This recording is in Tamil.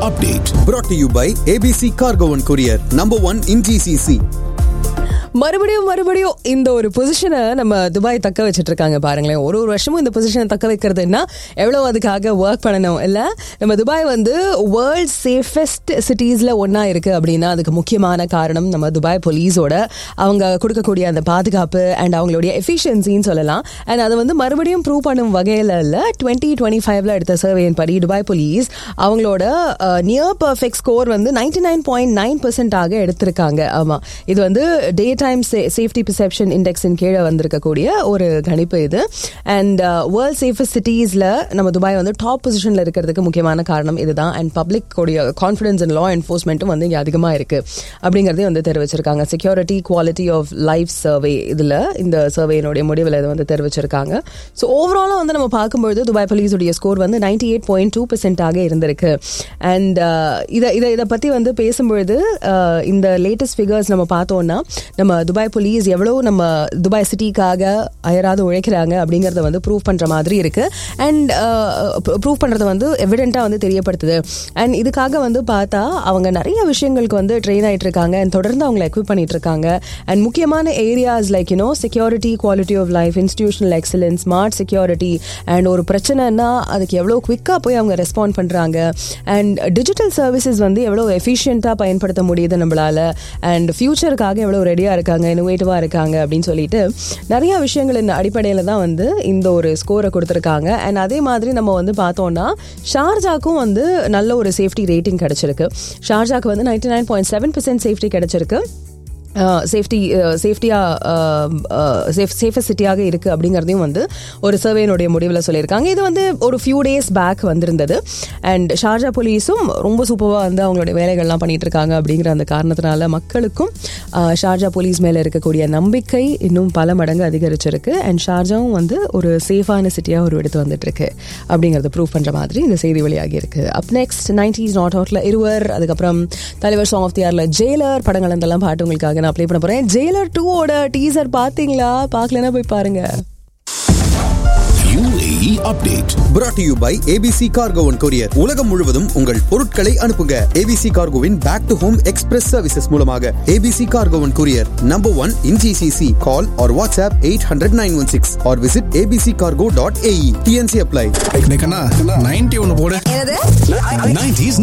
update. Brought to you by ABC Cargo and Courier, number one in GCC. மறுபடியும் மறுபடியும் இந்த ஒரு பொசிஷனை நம்ம துபாய் தக்க வச்சிட்டு இருக்காங்க பாருங்களேன் ஒரு ஒரு வருஷமும் இந்த பொசிஷனை தக்க வைக்கிறதுனா எவ்வளவு அதுக்காக ஒர்க் பண்ணணும் இல்ல நம்ம துபாய் வந்து வேர்ல்ட் சேஃபஸ்ட் சிட்டிஸ்ல ஒன்னா இருக்கு அப்படின்னா அதுக்கு முக்கியமான காரணம் நம்ம துபாய் போலீஸோட அவங்க கொடுக்கக்கூடிய அந்த பாதுகாப்பு அண்ட் அவங்களுடைய எஃபிஷியன்சின்னு சொல்லலாம் அண்ட் அதை வந்து மறுபடியும் ப்ரூவ் பண்ணும் வகையில் இல்லை டுவெண்ட்டி டுவெண்ட்டி ஃபைவ்ல எடுத்த சர்வேயின் படி துபாய் போலீஸ் அவங்களோட நியர் பர்ஃபெக்ட் ஸ்கோர் வந்து நைன்டி நைன் பாயிண்ட் நைன் ஆக எடுத்திருக்காங்க ஆமா இது வந்து டே டைம் சேஃப்டி பெர்செப்ஷன் இண்டெக்ஸின் கீழே வந்திருக்கக்கூடிய ஒரு கணிப்பு இது அண்ட் வேர்ல்ட் சேஃபஸ்ட் சிட்டிஸ்ல நம்ம துபாய் வந்து டாப் பொசிஷன்ல இருக்கிறதுக்கு முக்கியமான காரணம் இதுதான் அண்ட் பப்ளிக் உடைய கான்ஃபிடன்ஸ் அண்ட் லா என்ஃபோர்ஸ்மெண்ட்டும் வந்து இங்கே அதிகமாக இருக்கு அப்படிங்கிறதையும் வந்து தெரிவிச்சிருக்காங்க security quality of life survey இதில் இந்த சர்வேனுடைய முடிவில் இதை வந்து தெரிவிச்சிருக்காங்க ஸோ ஓவராலாக வந்து நம்ம பார்க்கும்பொழுது துபாய் போலீஸுடைய ஸ்கோர் வந்து நைன்டி எயிட் பாயிண்ட் டூ பெர்சென்டாக இருந்திருக்கு அண்ட் இதை இதை இதை பற்றி வந்து பேசும்பொழுது uh, இந்த லேட்டஸ்ட் ஃபிகர்ஸ் நம்ம பார்த்தோம்னா நம்ம துபாய் போலீஸ் எவ்வளோ நம்ம துபாய் சிட்டிக்காக அயராது உழைக்கிறாங்க அப்படிங்கிறத வந்து ப்ரூவ் பண்ணுற மாதிரி இருக்கு அண்ட் ப்ரூவ் பண்ணுறது வந்து எவிடென்ட்டாக வந்து தெரியப்படுத்துது அண்ட் இதுக்காக வந்து பார்த்தா அவங்க நிறைய விஷயங்களுக்கு வந்து ட்ரெயின் ஆகிட்டு இருக்காங்க அண்ட் தொடர்ந்து அவங்களை எக்யூப் பண்ணிட்டு இருக்காங்க அண்ட் முக்கியமான areas like you know security quality of life institutional excellence smart security and ஒரு பிரச்சனைனா அதுக்கு எவ்வளோ குவிக்காக போய் அவங்க ரெஸ்பாண்ட் பண்ணுறாங்க அண்ட் டிஜிட்டல் சர்வீசஸ் வந்து எவ்வளோ எஃபிஷியண்ட்டாக பயன்படுத்த முடியுது நம்மளால அண்ட் ஃபியூச்சருக்காக எவ்வளோ ரெடியாக இருக்காங்க இனோவேட்டிவாக இருக்காங்க அப்படின்னு சொல்லிட்டு நிறைய விஷயங்கள் இந்த அடிப்படையில் தான் வந்து இந்த ஒரு ஸ்கோரை கொடுத்துருக்காங்க அண்ட் அதே மாதிரி நம்ம வந்து பார்த்தோம்னா ஷார்ஜாக்கும் வந்து நல்ல ஒரு சேஃப்டி ரேட்டிங் கிடைச்சிருக்கு ஷார்ஜாக்கு வந்து ninety nine point seven percent safety கிடைச்சிருக்கு சேஃப்டி சேஃப்டியாக சேஃப் சேஃபஸ்ட் சிட்டியாக இருக்குது அப்படிங்கிறதையும் வந்து ஒரு சர்வேனுடைய முடிவில் சொல்லியிருக்காங்க இது வந்து ஒரு ஃபியூ டேஸ் பேக் வந்திருந்தது அண்ட் ஷார்ஜா போலீஸும் ரொம்ப சூப்பராக வந்து அவங்களுடைய வேலைகள்லாம் பண்ணிட்டு இருக்காங்க அப்படிங்கிற அந்த காரணத்தினால மக்களுக்கும் ஷார்ஜா போலீஸ் மேலே இருக்கக்கூடிய நம்பிக்கை இன்னும் பல மடங்கு அதிகரிச்சிருக்கு அண்ட் ஷார்ஜாவும் வந்து ஒரு சேஃபான சிட்டியாக ஒரு எடுத்து வந்துட்டு இருக்கு அப்படிங்கிறத ப்ரூவ் பண்ணுற மாதிரி இந்த செய்தி வெளியாகி இருக்கு அப் நெக்ஸ்ட் நைன்டிஸ் நாட் அவுட்ல இருவர் அதுக்கப்புறம் தலைவர் சாங் ஆஃப் தி இயர்ல ஜெயிலர் படங்கள் அதெல்லாம் பாட்டு உங்களுக்காக நான் ப்ளே பண்ண போறேன் ஜெயிலர் டூவோட டீசர் பாத்தீங்களா பார்க்கலன்னா போய் பாருங்க UAE update. Brought to you by ABC Cargo and Courier. உலகம் முழுவதும் உங்கள் பொருட்களை அனுப்புங்க ABC Cargoவின் back to home express services மூலமாக ABC Cargo and Courier, number one in GCC. Call or WhatsApp 800 916 or visit abccargo.ae. TNC apply. Ninety ஒன்னு போடு என்னது 90s